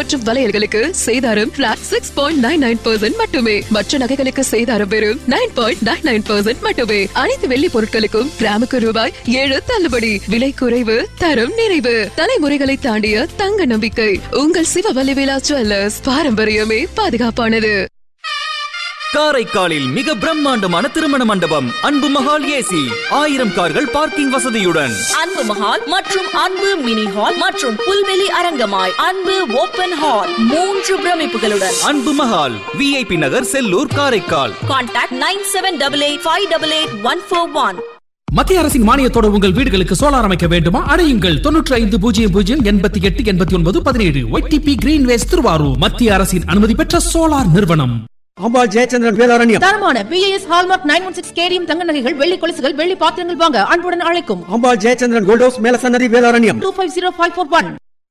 மற்றும் வளையல்களுக்கு சேதாரம் flat six point nine nine percent மட்டுமே மற்ற நகைகளுக்கு சேதாரம் வெறும் nine point nine nine percent மட்டுமே அனைத்து வெள்ளி பொருட்களுக்கும் கிராமுக்கு ரூபாய் ஏழு தள்ளுபடி விலை குறைவு தரம் நிறைவு தலைமுறைகளை தாண்டிய தங்க நம்பிக்கை உங்கள் சிவவல்லி விழா ஜுவல்லர்ஸ் பாரம்பரியமே பாதுகாப்பானது காரைக்காலில் மிக பிரம்மாண்டமான திருமண மண்டபம் அன்பு மகால் ஏசி ஆயிரம் கார்கள் பார்க்கிங் வசதியுடன் அன்பு மஹால் மற்றும் அன்பு மினி ஹால் மற்றும் புல்வெளி அரங்கமாய் அன்பு ஓபன் ஹால் மூன்று பிரமிப்புகளுடன் அன்பு மகால் விஐபி நகர் Sellur Karaikal contact nine seven double eight five double eight one four one மத்திய அரசின் மானியத்தோடு உங்கள் வீடுகளுக்கு சோலார் அமைக்க வேண்டுமா அடையுங்கள் தொன்னூற்றி ஐந்து பூஜ்ஜியம் பூஜ்ஜியம் எண்பத்தி எட்டு எண்பத்தி ஒன்பது பதினேழு ஒய்டிபி கிரீன்வேஸ் திருவாரூர் மத்திய அரசின் அனுமதி பெற்ற சோலார் நிறுவனம் அம்பாள் ஜெயச்சந்திரன் வேதாரண்யம் தரமான B A S hallmark nine one six K D M தங்க நகைகள் வெள்ளி கொலுசுகள் வெள்ளி பாத்திரங்கள் வாங்க அன்புடன் அழைக்கும் Ambal Jayachandran gold house Melasannathi Vedaranyam two five zero five four one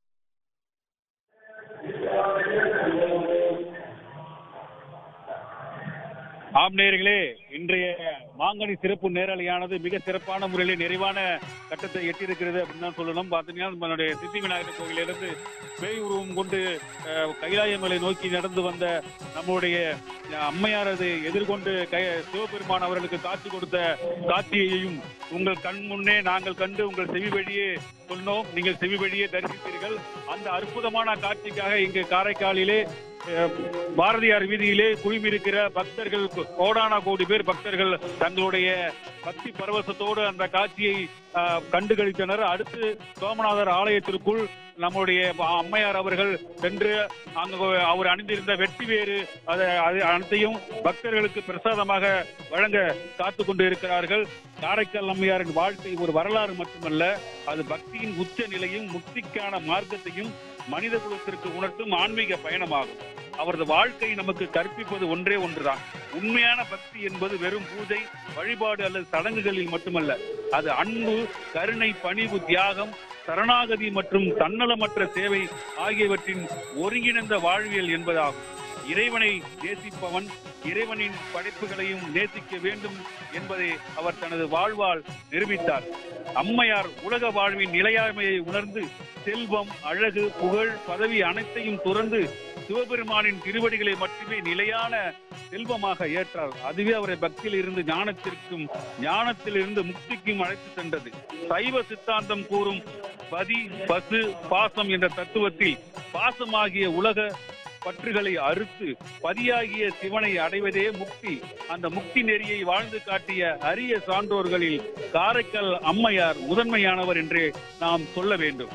ஆம் நேயர்களே இன்றைய மாங்கனி சிறப்பு நேரலையானது மிக சிறப்பான முறையிலே நிறைவான கட்டத்தை எட்டியிருக்கிறது அப்படின்னு தான் சொல்லணும் பார்த்தீங்கன்னா நம்மளுடைய சித்தி விநாயகர் கோயிலிருந்து பேய் உருவம் கொண்டு அஹ், கைலாயமலை நோக்கி நடந்து வந்த நம்முடைய அஹ், அம்மையார் அதை எதிர்கொண்டு கை சிவபெருமான் அவர்களுக்கு காட்சி கொடுத்த காட்சியையும் உங்கள் கண் முன்னே நாங்கள் கண்டு உங்கள் செவி வழியே சொன்னோம் நீங்கள் செவி வழியே தரிசித்தீர்கள் அந்த அற்புதமான காட்சிக்காக இங்கு காரைக்காலிலே அஹ், பாரதியார் வீதியிலே குழுமியிருக்கிற பக்தர்கள் கோடானா கோடி பேர் பக்தர்கள் தங்களுடைய பக்தி பரவசத்தோடு அந்த காட்சியை அஹ், கண்டு கழித்தனர் அடுத்து சோமநாதர் ஆலயத்திற்குள் நம்முடைய அம்மையார் அவர்கள் சென்று அங்கு அவர் அணிந்திருந்த வெட்டி வேறு அதை அது அனைத்தையும் பக்தர்களுக்கு பிரசாதமாக வழங்க காத்து கொண்டு இருக்கிறார்கள் காரைக்கால் அம்மையாரின் வாழ்க்கை ஒரு வரலாறு மட்டுமல்ல அது பக்தியின் உச்ச நிலையும் முக்திக்கான மார்க்கத்தையும் மனித குலத்திற்கு உணர்த்தும் ஆன்மீக பயணமாகும் அவரது வாழ்க்கை நமக்கு கற்பிப்பது ஒன்றே ஒன்றுதான் உண்மையான பக்தி என்பது வெறும் பூஜை வழிபாடு அல்லது சடங்குகளில் மட்டுமல்ல அது அன்பு கருணை பணிவு தியாகம் சரணாகதி மற்றும் தன்னலமற்ற சேவை ஆகியவற்றின் ஒருங்கிணைந்த வாழ்வியல் என்பதாகும் இறைவனை நேசிப்பவன் இறைவனின் படைப்புகளையும் நேசிக்க வேண்டும் என்பதை அவர் தனது வாழ்வால் நிரூபித்தார் அம்மையார் உலக வாழ்வின் நிலையாமையை உணர்ந்து செல்வம் அழகு புகழ் பதவி அனைத்தையும் துறந்து சிவபெருமானின் திருவடிகளை மட்டுமே நிலையான செல்வமாக ஏற்றார் அதுவே அவரை பக்தியில் இருந்து ஞானத்திற்கும் ஞானத்தில் இருந்து முக்திக்கும் அழைத்து சென்றது சைவ சித்தாந்தம் கூறும் பதி பசு பாசம் என்ற தத்துவத்தில் பாசமாகிய உலக பற்றுகளை அறுத்து பதியாகிய சிவனை அடைவதே முக்தி அந்த முக்தி நெறியை வாழ்ந்து காட்டிய அரிய சான்றோர்களில் காரைக்கால் அம்மையார் முதன்மையானவர் என்றே நாம் சொல்ல வேண்டும்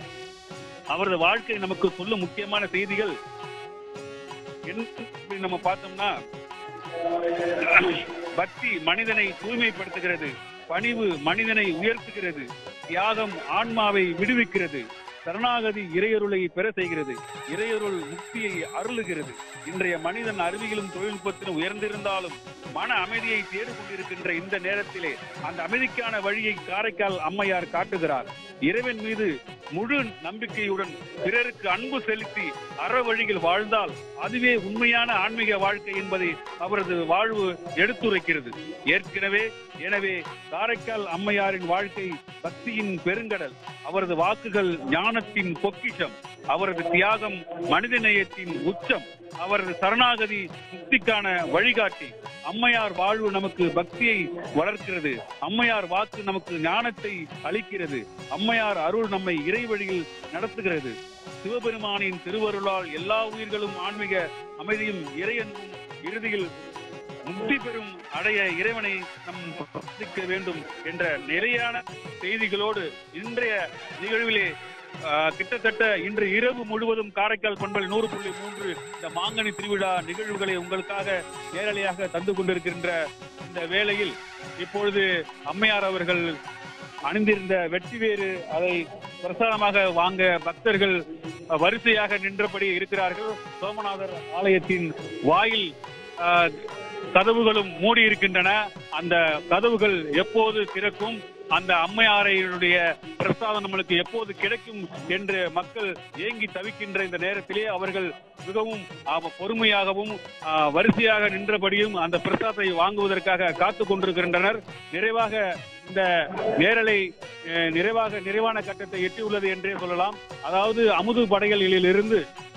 அவரது வாழ்க்கை நமக்கு சொல்லும் முக்கியமான செய்திகள் என்ன அப்படி நம்ம பார்த்தோம்னா பக்தி மனிதனை தூய்மைப்படுத்துகிறது பணிவு மனிதனை உயர்த்துகிறது தியாகம் ஆன்மாவை விடுவிக்கிறது சரணாகதி இறையருளை பெற செய்கிறது இறையருள் முக்தியை அருளுகிறது இன்றைய மனிதன் அறிவியலும் தொழில்நுட்பத்திலும் உயர்ந்திருந்தாலும் மன அமைதியை தேடிக் கொண்டிருக்கின்ற இந்த நேரத்திலே அந்த அமைதிக்கான வழியை காரைக்கால் அம்மையார் காட்டுகிறார் இறைவன் மீது முழு நம்பிக்கையுடன் பிறருக்கு அன்பு செலுத்தி அற வழியில் வாழ்ந்தால் அதுவே உண்மையான ஆன்மீக வாழ்க்கை என்பதை அவரது வாழ்வு எடுத்துரைக்கிறது ஏற்கனவே எனவே காரைக்கால் அம்மையாரின் வாழ்க்கை பக்தியின் பெருங்கடல் அவரது வாக்குகள் ஞானத்தின் பொக்கிஷம் அவரது தியாகம் மனிதநேயத்தின் உச்சம் அவரது சரணாகதி முக்திக்கான வழிகாட்டி அம்மையார் வாழ்வு நமக்கு பக்தியை வளர்க்கிறது அம்மையார் வாக்கு நமக்கு ஞானத்தை அளிக்கிறது அம்மையார் அருள் நம்மை இறை வழியில் நடத்துகிறது சிவபெருமானின் திருவருளால் எல்லா உயிர்களும் ஆன்மீக அமைதியும் இறையன்பும் இறுதியில் முக்தி பெறும் அடைய இறைவனை நம் பிரார்த்திக்க வேண்டும் என்ற நிலையான செய்திகளோடு இன்றைய நிகழ்விலே ஆஹ், கிட்டத்தட்ட இன்று இரவு முழுவதும் காரைக்கால் பண்பல் நூறு புள்ளி மூன்று இந்த மாங்கனி திருவிழா நிகழ்வுகளை உங்களுக்காக நேரலையாக தந்து கொண்டிருக்கின்ற இந்த வேளையில் இப்பொழுது அம்மையார் அவர்கள் அணிந்திருந்த வெற்றி வேறு அதை பிரசாதமாக வாங்க பக்தர்கள் அஹ், வரிசையாக நின்றபடி இருக்கிறார்கள் சோமநாதர் ஆலயத்தின் வாயில் அஹ், கதவுகளும் மூடி இருக்கின்றன அந்த கதவுகள் எப்போது திறக்கும் அந்த அம்மையாரையுடைய பிரசாதம் நம்மளுக்கு எப்போது கிடைக்கும் என்று மக்கள் ஏங்கி தவிக்கின்ற இந்த நேரத்திலே அவர்கள் மிகவும் ஆம, பொறுமையாகவும் ஆ, வரிசையாக நின்றபடியும் அந்த பிரசாதத்தை வாங்குவதற்காக காத்து கொண்டிருக்கின்றனர் நிறைவாக இந்த நேரலை அஹ், நிறைவாக நிறைவான கட்டத்தை எட்டியுள்ளது என்றே சொல்லலாம் அதாவது அமுது படைகளிலிருந்து